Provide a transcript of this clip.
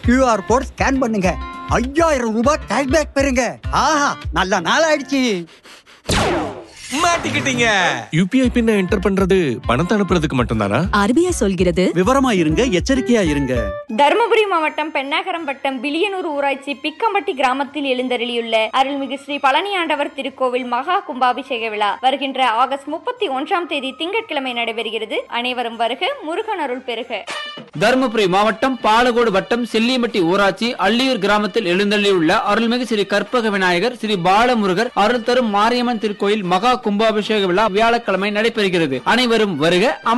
QR code scan பண்ணுங்க ஐயாயிரம் ரூபாய் கேஷ்பேக் பெறுங்க ஆஹா நல்ல நாள் ஆயிடுச்சு மாட்டிக்கிட்டீங்க யூபிஐ பின்ன என்டர் பண்றது பணத்தை அனுப்புறதுக்கு மட்டும்தானா ஆர்பிஐ சொல்கிறது விவரமா இருங்க எச்சரிக்கையா இருங்க தருமபுரி மாவட்டம் பெண்ணாகரம் வட்டம் பிலியனூர் ஊராட்சி பிக்கம்பட்டி கிராமத்தில் எழுந்தருளியுள்ள அருள்மிகு ஸ்ரீ பழனியாண்டவர் திருக்கோவில் மகா கும்பாபிஷேக விழா வருகின்ற ஆகஸ்ட் முப்பத்தி ஒன்றாம் தேதி திங்கட்கிழமை நடைபெறுகிறது அனைவரும் வருக முருகன் அருள் பெறுக தருமபுரி மாவட்டம் பாலகோடு வட்டம் செல்லியம்பட்டி ஊராட்சி அள்ளியூர் கிராமத்தில் எழுந்தள்ளியுள்ள அருள்மிகு ஸ்ரீ கற்பக விநாயகர் ஸ்ரீ பாலமுருகர் அருள் தரும் மாரியம்மன் திருக்கோயில் மகா கும்பாபிஷேக விழா வியாழக்கிழமை நடைபெறுகிறது அனைவரும் வருக